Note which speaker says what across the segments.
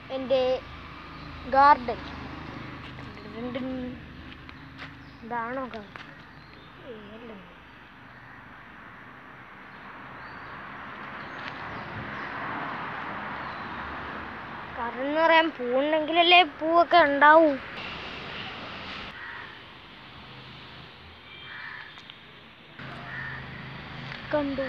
Speaker 1: എൻ്റെ ഗാർഡൻ ഇതാണോ ഗാർഡൻ കാരണം എന്ന് പറയാൻ പൂവുണ്ടെങ്കിലല്ലേ പൂവൊക്കെ ഉണ്ടാവൂ കണ്ടു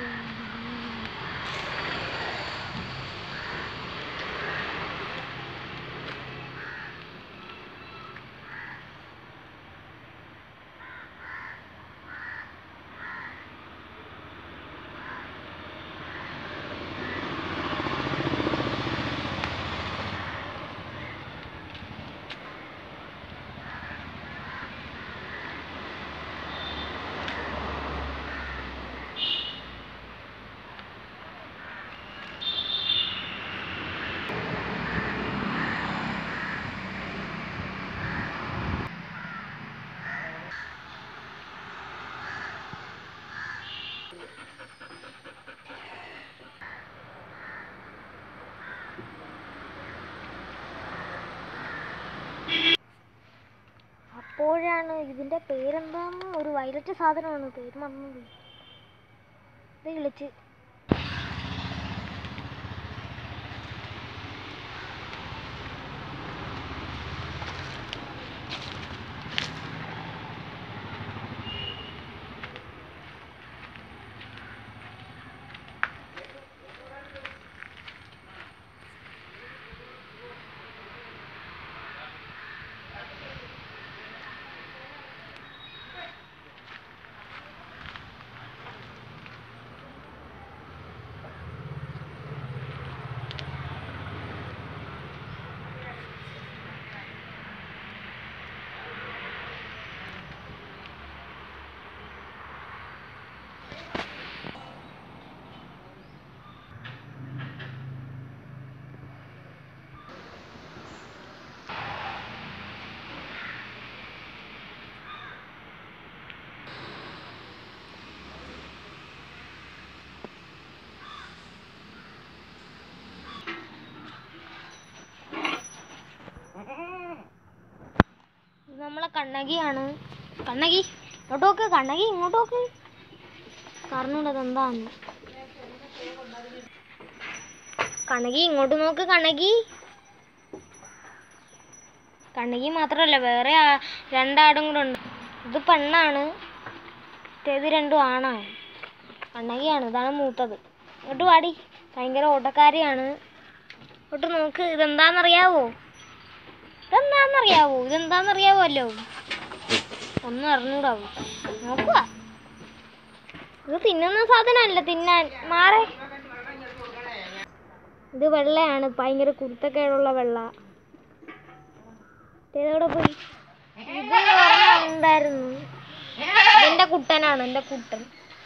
Speaker 1: അപ്പോഴാണ് ഇതിന്റെ പേരെന്താന്ന് ഒരു വയലറ്റ് സാധനമാണ് പേര് മറന്നുപോയി ഇത് വിളിച്ച് ഇത് നമ്മളെ കണ്ണകിയാണ് കണ്ണകി ഇങ്ങോട്ട് നോക്ക് കണ്ണകി ഇങ്ങോട്ട് നോക്ക് പറഞ്ഞൂടത് എന്താന്ന് കണ്ണകി ഇങ്ങോട്ട് നോക്ക് കണ്ണകി കണ്ണകി മാത്രമല്ല വേറെ ആ- രണ്ടാടും കൂടെ ഉണ്ട് ഇത് പെണ്ണാണ് ഇത് രണ്ടും ആണാണ് കണ്ണകിയാണ് ഇതാണ് മൂത്തത് ഇങ്ങോട്ട് പാടി ഭയങ്കര ഓട്ടക്കാരിയാണ് ഇങ്ങോട്ട് നോക്ക് ഇതെന്താന്നറിയാവോ ഇതെന്താന്നറിയാവോ ഇതെന്താന്നറിയാവല്ലോ ഒന്നും അറിഞ്ഞൂടാവൂ നോക്കുക ഇത് തിന്നുന്ന സാധനമല്ല തിന്നാൻ മാറേ ഇത് വെള്ളയാണ് ഭയങ്കര കുരുത്തക്കേടുള്ള വെള്ള ഇതെവിടെ പോയി ഇത് ഒരെണ്ണം ഉണ്ടായിരുന്നു ഇതെന്റെ കുട്ടനാണ് എന്റെ കുട്ടൻ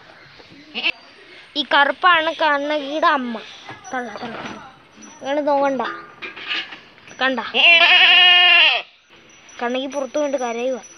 Speaker 1: ഈ കറുപ്പാണ് കണ്ണകിയുടെ അമ്മ തള്ള തള്ള അങ്ങനെ നോക്കണ്ട കണ്ട കണ്ണകി പുറത്തു കൊണ്ട് കരയുക